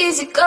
easy go.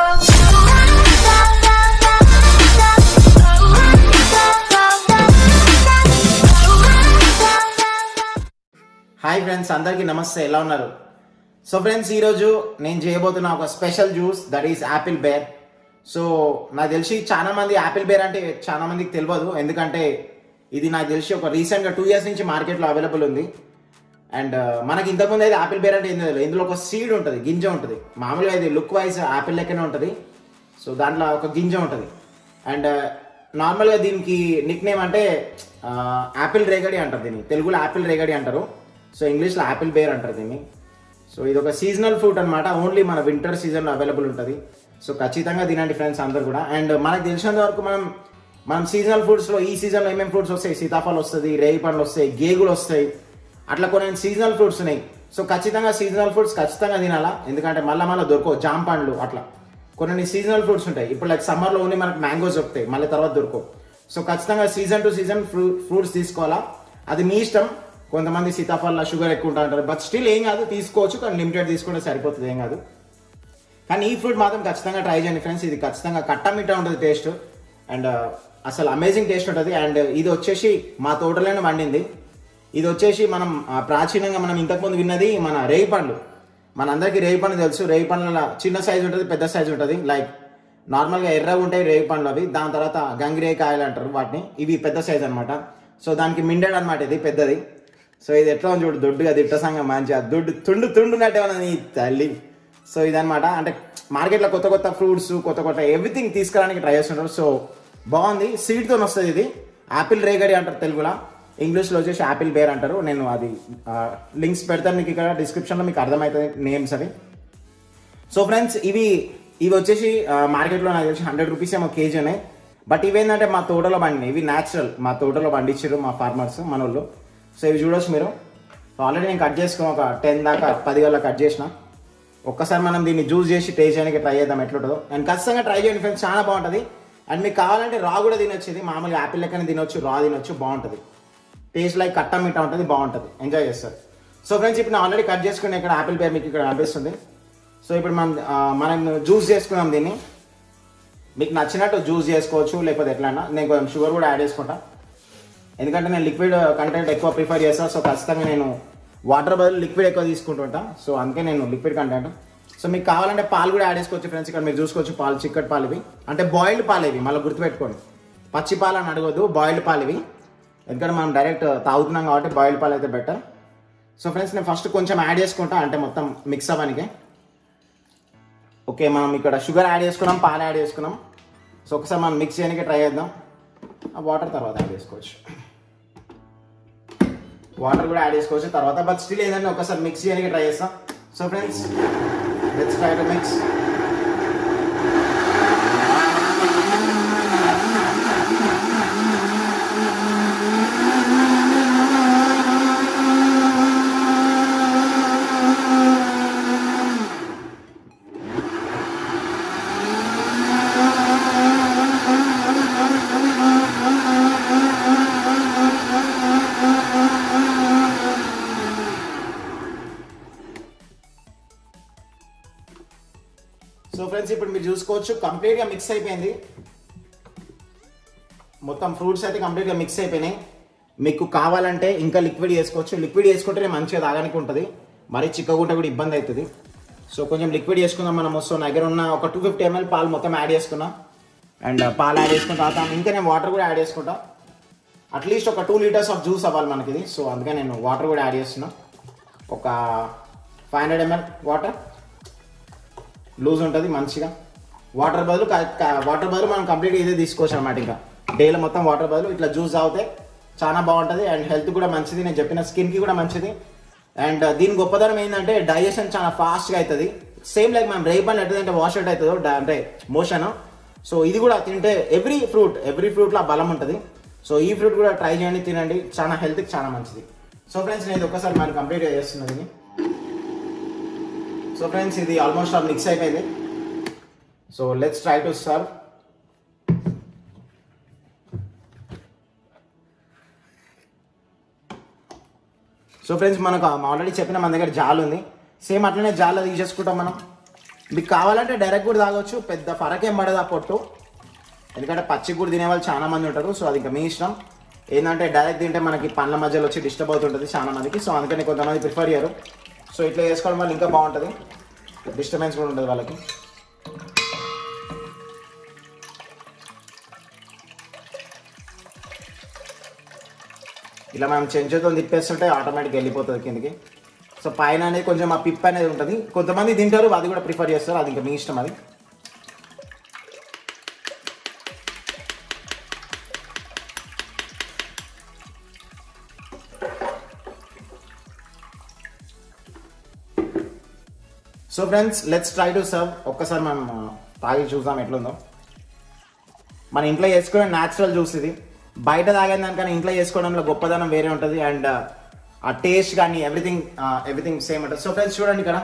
Hi friends అందరికీ నమస్తే ఎలా ఉన్నారు సో ఫ్రెండ్స్ ఈరోజు నేను చేయబోతున్న ఒక special juice that is apple ber so నాకు తెలిసి చాలా మంది యాపిల్ బేర్ అంటే చాలా మందికి తెలియదు ఎందుకంటే ఇది నాకు తెలిసి ఒక రీసెంట్గా టూ ఇయర్స్ నుంచి మార్కెట్లో అవైలబుల్ ఉంది అండ్ మనకి ఇంతకుముందు అయితే యాపిల్ బేర్ అంటే ఏం తెలియదు ఇందులో ఒక సీడ్ ఉంటుంది గింజ ఉంటుంది మామూలుగా ఇది లుక్ వైజ్ యాపిల్ లెక్కనే ఉంటుంది సో దాంట్లో ఒక గింజ ఉంటుంది అండ్ నార్మల్గా దీనికి నిక్ నేమ్ అంటే యాపిల్ రేగడి అంటారు దీన్ని తెలుగులో యాపిల్ రేగడి అంటారు సో ఇంగ్లీష్లో యాపిల్ బేర్ అంటారు దీన్ని సో ఇది ఒక సీజనల్ ఫ్రూట్ అనమాట ఓన్లీ మన వింటర్ సీజన్లో అవైలబుల్ ఉంటుంది సో ఖచ్చితంగా తినండి ఫ్రెండ్స్ అందరు కూడా అండ్ మనకు తెలిసినంత వరకు మనం మనం సీజనల్ ఫ్రూట్స్లో ఈ సీజన్లో ఏమేమి ఫ్రూట్స్ వస్తాయి సీతాఫలం వస్తుంది రేగి పండ్లు వస్తాయి గేగులు వస్తాయి అట్లా కొన్ని సీజనల్ ఫ్రూట్స్ ఉన్నాయి సో ఖచ్చితంగా సీజనల్ ఫ్రూట్స్ ఖచ్చితంగా తినాలా ఎందుకంటే మళ్ళీ మళ్ళీ దొరకవు జామ్ పండ్లు అట్లా కొన్ని సీజనల్ ఫ్రూట్స్ ఉంటాయి ఇప్పుడు లైక్ సమ్మర్లో ఓన్లీ మనకు మ్యాంగోస్ దొరుకుతాయి మళ్ళీ తర్వాత దొరకవు సో ఖచ్చితంగా season to season fru fruits తీసుకోవాలా అది మీ ఇష్టం కొంతమంది సీతాఫల షుగర్ ఎక్కువ ఉంటా అంటారు బట్ స్టిల్ ఏం కాదు తీసుకోవచ్చు కానీ లిమిటెడ్ తీసుకుంటే సరిపోతుంది ఏం కాదు కానీ ఈ ఫ్రూట్ మాత్రం ఖచ్చితంగా ట్రై చేయండి ఫ్రెండ్స్ ఇది ఖచ్చితంగా కట్టమిట్టా ఉంటుంది టేస్ట్ అండ్ అసలు అమేజింగ్ టేస్ట్ ఉంటుంది అండ్ ఇది వచ్చేసి మా తోటలోనే వండింది ఇది వచ్చేసి మనం ఆ, ప్రాచీనంగా మనం ఇంతకుముందు విన్నది మన రేగి పండ్లు మనందరికీ రేగి పండు తెలుసు రేగి పండ్ల చిన్న సైజు ఉంటుంది పెద్ద సైజు ఉంటుంది లైక్ నార్మల్గా ఎర్రగా ఉంటాయి రేగి పండ్లు అవి దాని తర్వాత గంగిరేగి కాయలు అంటారు వాటిని ఇవి పెద్ద సైజు అనమాట సో దానికి మిండెడ్ అనమాట ఇది పెద్దది సో ఇది ఎట్లా ఉంది చూడు దొడ్డుగా దిట్టసంగా మంచిగా దుడ్డు తుండు తుండునట్టే ఉన్నది నీ తల్లి సో ఇదనమాట అంటే మార్కెట్లో కొత్త కొత్త ఫ్రూట్స్ కొత్త కొత్త ఎవ్రీథింగ్ తీసుకురావడానికి ట్రై చేస్తుంటారు సో బాగుంది సీడ్తో వస్తుంది ఇది యాపిల్ రేగడి అంటారు తెలుగులో ఇంగ్లీష్లో వచ్చేసి యాపిల్ బేర్ అంటారు నేను అది లింక్స్ పెడతాను మీకు ఇక్కడ డిస్క్రిప్షన్లో మీకు అర్థమవుతుంది నేమ్స్ అవి సో ఫ్రెండ్స్ ఇవి ఇవి వచ్చేసి ఆ, మార్కెట్లో నాకు తెలిసి హండ్రెడ్ రూపీస్ ఏమో కేజీ ఉన్నాయి బట్ ఇవేంటంటే మా తోటలో పండినాయి ఇవి న్యాచురల్ మా తోటలో పండించారు మా ఫార్మర్స్ మన వాళ్ళు సో ఇవి చూడొచ్చు మీరు ఆల్రెడీ నేను కట్ చేసుకుని ఒక టెన్ దాకా పది గల కట్ చేసిన ఒక్కసారి మనం దీన్ని జ్యూస్ చేసి టేస్ట్ చేయడానికి ట్రై చేద్దాం ఎట్లుంటుందో అండ్ ఖచ్చితంగా ట్రై చేయండి ఫ్రెండ్స్ చాలా బాగుంటుంది అండ్ మీకు కావాలంటే రా కూడా తినొచ్చు ఇది మామూలుగా యాపిల్ లెక్కనే తినొచ్చు రా తినొచ్చు బాగుంటుంది టేస్ట్ లైక్ కట్ట మిట్ట ఉంటుంది బాగుంటుంది ఎంజాయ్ చేస్తారు సో ఫ్రెండ్స్ ఇప్పుడు నేను ఆల్రెడీ కట్ చేసుకుని ఇక్కడ యాపిల్ పేరు మీకు ఇక్కడ కనిపిస్తుంది సో ఇప్పుడు మనం ఆ, మనం జ్యూస్ చేసుకుందాం దీన్ని మీకు నచ్చినట్టు జ్యూస్ చేసుకోవచ్చు లేకపోతే ఎట్లన్నా నేను కొంచెం షుగర్ కూడా యాడ్ చేసుకుంటా ఎందుకంటే నేను లిక్విడ్ కంటెంట్ ఎక్కువ ప్రిఫర్ చేస్తాను సో ఖచ్చితంగా నేను వాటర్ బదులు లిక్విడ్ ఎక్కువ తీసుకుంటుంటా సో అందుకే నేను లిక్విడ్ కంటెంట్ సో మీకు కావాలంటే పాలు కూడా యాడ్ చేసుకోవచ్చు ఫ్రెండ్స్ ఇక్కడ మీరు చూసుకోవచ్చు పాలు చిక్కటి పాలు ఇవి అంటే బాయిల్డ్ పాలు ఇవి మళ్ళీ గుర్తుపెట్టుకోండి పచ్చి పాలు అని అడగొద్దు బాయిల్డ్ పాలు ఇవి ఎందుకంటే మనం డైరెక్ట్ తాగుతున్నాం కాబట్టి బాయిల్డ్ పాలు అయితే బెటర్ సో ఫ్రెండ్స్ నేను ఫస్ట్ కొంచెం యాడ్ చేసుకుంటా అంటే మొత్తం మిక్స్ అవ్వడానికి ఓకే మనం ఇక్కడ షుగర్ యాడ్ చేసుకున్నాం పాలు యాడ్ చేసుకున్నాం సో ఒకసారి మనం మిక్స్ చేయడానికి ట్రై చేద్దాం ఆ వాటర్ తర్వాత యాడ్ చేసుకోవచ్చు వాటర్ కూడా యాడ్ చేసుకోవచ్చు తర్వాత బట్ స్టిల్ ఏదైనా ఒకసారి మిక్స్ చేయడానికి ట్రై చేస్తాం so friends let's try to mix so friends ఇప్పుడు మీరు చూసుకోవచ్చు కంప్లీట్గా మిక్స్ అయిపోయింది మొత్తం ఫ్రూట్స్ అయితే కంప్లీట్గా మిక్స్ అయిపోయినాయి మీకు కావాలంటే ఇంకా లిక్విడ్ చేసుకోవచ్చు లిక్విడ్ చేసుకుంటే మంచిగా తాగడానికి ఉంటుంది మరీ చిక్కగుంట కూడా ఇబ్బంది అవుతుంది సో కొంచెం లిక్విడ్ చేసుకుందాం మనం సో నా దగ్గర ఉన్న ఒక టూ ఫిఫ్టీ ఎంఎల్ పాలు మొత్తం యాడ్ చేసుకున్నా అండ్ పాలు యాడ్ చేసుకున్న తర్వాత ఇంకా నేను వాటర్ కూడా యాడ్ చేసుకుంటా అట్లీస్ట్ ఒక టూ లీటర్స్ ఆఫ్ జ్యూస్ అవ్వాలి మనకి ఇది సో అందుకే నేను వాటర్ కూడా యాడ్ చేస్తున్నా ఒక five hundred ML water loose ఉంటుంది మంచిగా వాటర్ బదులు వాటర్ బదులు మనం కంప్లీట్ ఇదే తీసుకోవచ్చు అనమాట ఇంకా డైలీ మొత్తం వాటర్ బదులు ఇట్లా జ్యూస్ తాగితే చాలా బాగుంటుంది అండ్ హెల్త్ కూడా మంచిది నేను చెప్పిన స్కిన్కి కూడా మంచిది అండ్ దీని గొప్పదనం ఏంటంటే డైజెషన్ చాలా ఫాస్ట్గా అవుతుంది సేమ్ లైక్ మనం రేపు అని ఎట్లయితే వాష్ అవుట్ అవుతుందో డా- అంటే మోషన్ సో ఇది కూడా తింటే ఎవ్రీ ఫ్రూట్ ఎవ్రీ ఫ్రూట్లో బలం ఉంటుంది సో ఈ ఫ్రూట్ కూడా ట్రై చేయండి తినండి చాలా హెల్త్కి చాలా మంచిది సో ఫ్రెండ్స్ నేను ఒక్కసారి మనం కంప్లీట్గా చేస్తున్నది ఇది. సో ఫ్రెండ్స్ ఇది ఆల్మోస్ట్ ఆల్ మిక్స్ అయిపోయింది so let's try to serve so friends మనకు ఆల్రెడీ చెప్పిన మన దగ్గర జాల్ ఉంది సేమ్ అట్లనే జాల్ తీసేసుకుంటాం మనం మీకు కావాలంటే డైరెక్ట్ కూడా తాగొచ్చు పెద్ద ఫరక్ ఏం పడదు ఆ పొట్టు ఎందుకంటే పచ్చి కూడా తినే వాళ్ళు చాలా మంది ఉంటారు సో అది ఇంకా మీ ఇష్టం ఏంటంటే డైరెక్ట్ తింటే మనకి పండ్ల మధ్యలో వచ్చి డిస్టర్బ్ అవుతుంటుంది చాలా మందికి సో అందుకని కొంతమంది ప్రిఫర్ చేయరు సో ఇట్లా చేసుకోవడం వల్ల ఇంకా బాగుంటుంది డిస్టర్బెన్స్ కూడా ఉంటుంది వాళ్ళకి ఇలా మనం చెంచుతో తిప్పేస్తుంటే ఆటోమేటిక్ వెళ్ళిపోతుంది కిందకి సో పైన అనేది కొంచెం ఆ పిప్ అనేది ఉంటుంది కొంతమంది తింటారు అది కూడా ప్రిఫర్ చేస్తారు అది ఇంకా మీ ఇష్టం అది so friends let's try to serve ఒక్కసారి మనం ఆ, తాగి చూద్దాం ఎట్లుందో మన ఇంట్లో చేసుకునే న్యాచురల్ జ్యూస్ ఇది బయట తాగే దానికన్నా ఇంట్లో చేసుకోవడంలో గొప్పదనం వేరే ఉంటుంది అండ్ ఆ టేస్ట్ కానీ ఎవ్రీథింగ్ ఎవ్రీథింగ్ సేమ్ ఉంటుంది సో ఫ్రెండ్స్ చూడండి ఇక్కడ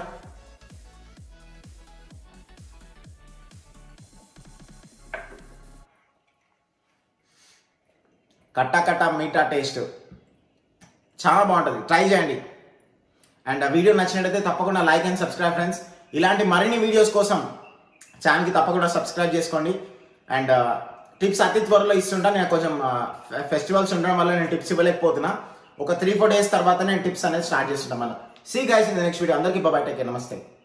కట్టా కట్టా మీఠా టేస్ట్ చాలా బాగుంటుంది ట్రై చేయండి అండ్ ఆ వీడియో నచ్చినట్టయితే తప్పకుండా లైక్ అండ్ సబ్స్క్రైబ్ ఫ్రెండ్స్ ఇలాంటి మరిన్ని వీడియోస్ కోసం ఛానల్కి తప్పకుండా సబ్స్క్రైబ్ చేసుకోండి అండ్ టిప్స్ అతి త్వరలో ఇస్తుంటా నేను కొంచెం ఫెస్టివల్స్ ఉండడం వల్ల నేను టిప్స్ ఇవ్వలేకపోతున్నా ఒక త్రీ ఫోర్ డేస్ తర్వాత నేను టిప్స్ అనేది స్టార్ట్ చేస్తుంటాను మళ్ళీ see guys in the next video అందరికీ బాయ్ టేక్ నమస్తే